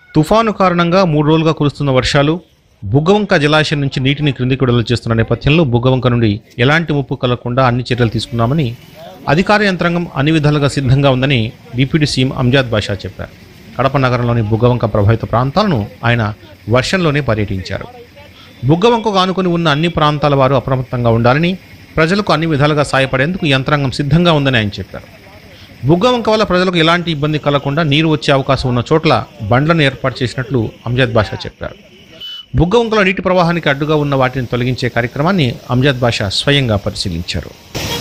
తుఫాను కారణంగా మూడు రోజులుగా కురుస్తున్న వర్షాలు బుగ్గవంక జలాశయం నుంచి నీటిని క్రిందికి విడుదల చేస్తున్న నేపథ్యంలో బుగ్గవంక నుండి ఎలాంటి ముప్పు కలగకుండా అన్ని చర్యలు తీసుకున్నామని అధికార యంత్రాంగం అన్ని విధాలుగా సిద్ధంగా ఉందని డిప్యూటీ సీఎం అంజాద్ బాషా చెప్పారు కడప నగరంలోని బుగ్గవంక ప్రభావిత ప్రాంతాలను ఆయన వర్షంలోనే పర్యటించారు బుగ్గవంకకు ఆనుకుని ఉన్న అన్ని ప్రాంతాల వారు అప్రమత్తంగా ఉండాలని ప్రజలకు అన్ని విధాలుగా సాయపడేందుకు యంత్రాంగం సిద్ధంగా ఉందని ఆయన చెప్పారు బుగ్గవంక వల్ల ప్రజలకు ఎలాంటి ఇబ్బంది కలగకుండా నీరు వచ్చే అవకాశం ఉన్న చోట్ల బండ్లను ఏర్పాటు చేసినట్లు అంజాద్ బాషా చెప్పారు బుగ్గవంకలో నీటి ప్రవాహానికి అడ్డుగా ఉన్న వాటిని తొలగించే కార్యక్రమాన్ని అంజాద్ బాషా స్వయంగా పరిశీలించారు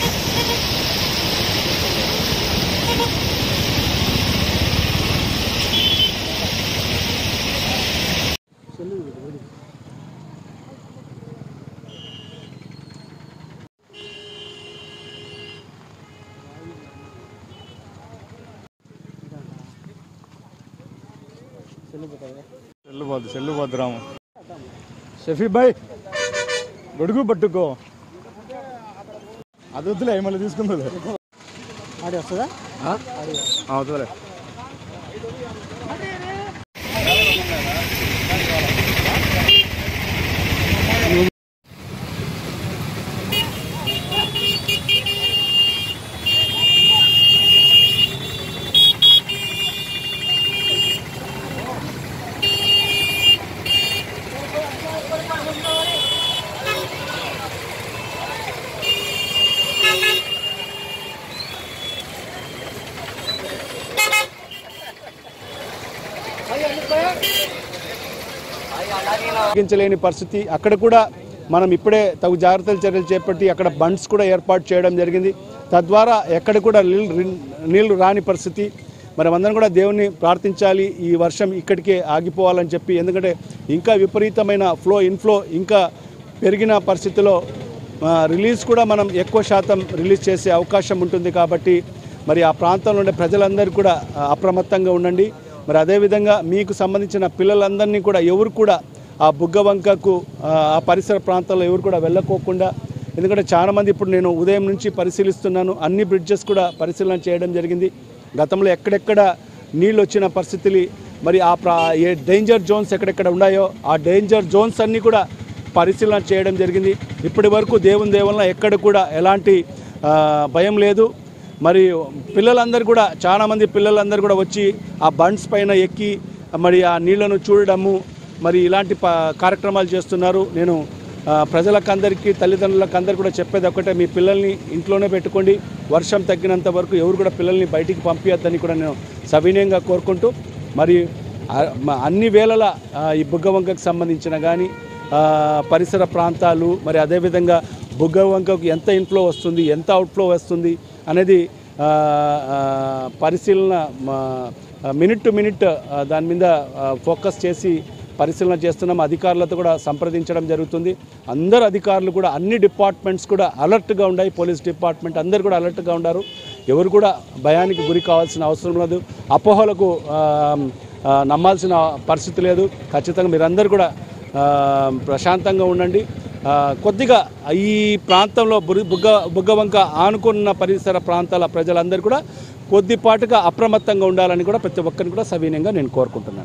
సెల్లు పోద్దు సెల్లు పోద్దురాము షఫీ భాయ్ గొడుగు పట్టుకో అది వద్దులే మళ్ళీ తీసుకుందా ఆడి వస్తుందా అవుతుందిలే తగ్గించలేని పరిస్థితి అక్కడ కూడా మనం ఇప్పుడే తగు జాగ్రత్తలు చర్యలు చేపట్టి అక్కడ బండ్స్ కూడా ఏర్పాటు చేయడం జరిగింది తద్వారా ఎక్కడ కూడా నీళ్ళు రిన్- నీళ్లు రాని పరిస్థితి మరి అందరం కూడా దేవుణ్ణి ప్రార్థించాలి ఈ వర్షం ఇక్కడికే ఆగిపోవాలని చెప్పి ఎందుకంటే ఇంకా విపరీతమైన ఫ్లో ఇన్ఫ్లో ఇంకా పెరిగిన పరిస్థితిలో ఆ, రిలీజ్ కూడా మనం ఎక్కువ శాతం రిలీజ్ చేసే అవకాశం ఉంటుంది కాబట్టి మరి ఆ ప్రాంతంలో ఉండే ప్రజలందరూ కూడా ఆ, అప్రమత్తంగా ఉండండి మరి అదేవిధంగా మీకు సంబంధించిన పిల్లలందరినీ కూడా ఎవరు కూడా ఆ బుగ్గవంకకు ఆ, ఆ పరిసర ప్రాంతాల్లో ఎవరు కూడా వెళ్ళకోకుండా ఎందుకంటే చాలామంది ఇప్పుడు నేను ఉదయం నుంచి పరిశీలిస్తున్నాను అన్ని బ్రిడ్జెస్ కూడా పరిశీలన చేయడం జరిగింది గతంలో ఎక్కడెక్కడ నీళ్ళు వచ్చిన పరిస్థితులు మరి ఆ ప్రా ఏ డేంజర్ జోన్స్ ఎక్కడెక్కడ ఉన్నాయో ఆ డేంజర్ జోన్స్ అన్నీ కూడా పరిశీలన చేయడం జరిగింది ఇప్పటి వరకు దేవుని దేవుళ్ళ ఎక్కడ కూడా ఎలాంటి ఆ, భయం లేదు మరి పిల్లలందరూ కూడా చాలామంది పిల్లలందరూ కూడా వచ్చి ఆ బండ్స్ పైన ఎక్కి మరి ఆ నీళ్లను చూడడము మరి ఇలాంటి ప కార్యక్రమాలు చేస్తున్నారు నేను ఆ, ప్రజలకందరికీ తల్లిదండ్రులకు అందరు కూడా చెప్పేది ఒకటే మీ పిల్లల్ని ఇంట్లోనే పెట్టుకోండి వర్షం తగ్గినంత వరకు ఎవరు కూడా పిల్లల్ని బయటికి పంపించద్దని కూడా నేను సవినయంగా కోరుకుంటూ మరి ఆ- మ- అన్ని వేళల ఆ, ఈ బుగ్గవంకకు సంబంధించిన కానీ పరిసర ప్రాంతాలు మరి అదేవిధంగా బుగ్గవంకకు ఎంత ఇన్ఫ్లో వస్తుంది ఎంత అవుట్ఫ్లో వస్తుంది అనేది ఆ, ఆ, పరిశీలన మినిట్ టు మినిట్ దాని మీద ఆ, ఫోకస్ చేసి పరిశీలన చేస్తున్నాం అధికారులతో కూడా సంప్రదించడం జరుగుతుంది అందరు అధికారులు కూడా అన్ని డిపార్ట్మెంట్స్ కూడా అలర్ట్గా ఉన్నాయి పోలీస్ డిపార్ట్మెంట్ అందరు కూడా అలర్ట్గా ఉన్నారు ఎవరు కూడా భయానికి గురి కావాల్సిన అవసరం లేదు అపోహలకు ఆ, ఆ, నమ్మాల్సిన పరిస్థితి లేదు ఖచ్చితంగా మీరందరూ కూడా ఆ, ప్రశాంతంగా ఉండండి ఆ, కొద్దిగా ఈ ప్రాంతంలో బురి బుగ్గ బుగ్గవంక ఆనుకున్న పరిసర ప్రాంతాల ప్రజలందరూ కూడా కొద్దిపాటుగా అప్రమత్తంగా ఉండాలని కూడా ప్రతి ఒక్కరిని కూడా సవినయంగా నేను కోరుకుంటున్నాను